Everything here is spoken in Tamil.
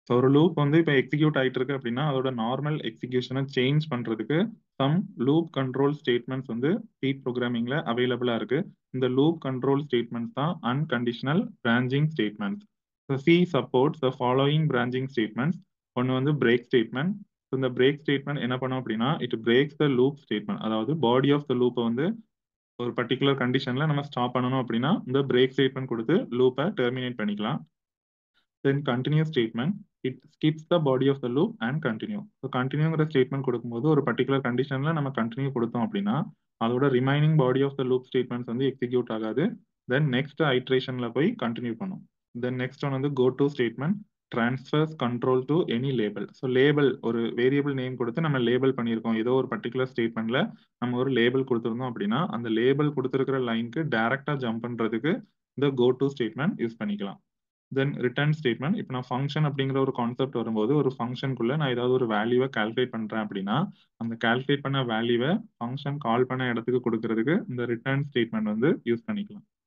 ஸோ ஒரு லூப் வந்து இப்போ எக்ஸிக்யூட் ஆயிட்டு இருக்கு அப்படின்னா அதோட நார்மல் எக்ஸிக்யூஷனை சேஞ்ச் பண்றதுக்கு சம் லூப் கண்ட்ரோல் ஸ்டேட்மெண்ட்ஸ் வந்து சி ப்ரோக்ராமிங்ல அவைலபிளா இருக்கு இந்த லூப் கண்ட்ரோல் ஸ்டேட்மெண்ட்ஸ் தான் unconditional branching statements so C supports the following branching statements ஒன்று வந்து பிரேக் ஸ்டேட்மெண்ட் இந்த பிரேக் ஸ்டேட்மெண்ட் என்ன பண்ணும் அப்படின்னா it breaks the loop statement அதாவது பாடி ஆஃப் த லூப்பை வந்து ஒரு பர்டிகுலர் கண்டிஷன்ல நம்ம ஸ்டாப் பண்ணணும் அப்படின்னா இந்த பிரேக் ஸ்டேட்மெண்ட் கொடுத்து லூப்பை டெர்மினேட் பண்ணிக்கலாம் then continue statement it skips the body of the loop and continue so கண்டினியூங்கிற ஸ்டேட்மெண்ட் கொடுக்கும்போது ஒரு பர்டிகுலர் கண்டிஷன்ல நம்ம கண்டினியூ கொடுத்தோம் அப்படின்னா அதோட remaining body of the loop statements வந்து எக்ஸிக்யூட் ஆகாது தென் நெக்ஸ்ட் ஐட்ரேஷன்ல போய் கண்டினியூ பண்ணும் தென் நெக்ஸ்ட் ஒன் வந்து go to statement transfers control to any label so label ஒரு வேரியபிள் நேம் கொடுத்து நம்ம லேபிள் பண்ணியிருக்கோம் ஏதோ ஒரு பர்டிகுலர் ஸ்டேட்மெண்ட்ல நம்ம ஒரு லேபிள் கொடுத்துருந்தோம் அப்படின்னா அந்த லேபிள் கொடுத்துருக்கிற லைனுக்கு டைரக்டா ஜம்ப் பண்றதுக்கு இந்த கோ டு ஸ்டேட்மெண்ட் யூஸ் பண்ணிக்கலாம் தென் ரிட்டர்ன் ஸ்டேட்மெண்ட் இப்போ நான் ஃபங்க்ஷன் அப்படிங்கிற ஒரு கான்செப்ட் வரும்போது ஒரு ஃபங்க்ஷனுக்குள்ள நான் ஏதாவது ஒரு வேல்யூவை கால்குலேட் பண்றேன் அப்படின்னா அந்த கால்குலேட் பண்ண வேல்யூவை ஃபங்க்ஷன் கால் பண்ண இடத்துக்கு கொடுக்கறதுக்கு இந்த ரிட்டர்ன் ஸ்டேட்மெண்ட் வந்து யூஸ் பண்ணிக்கலாம்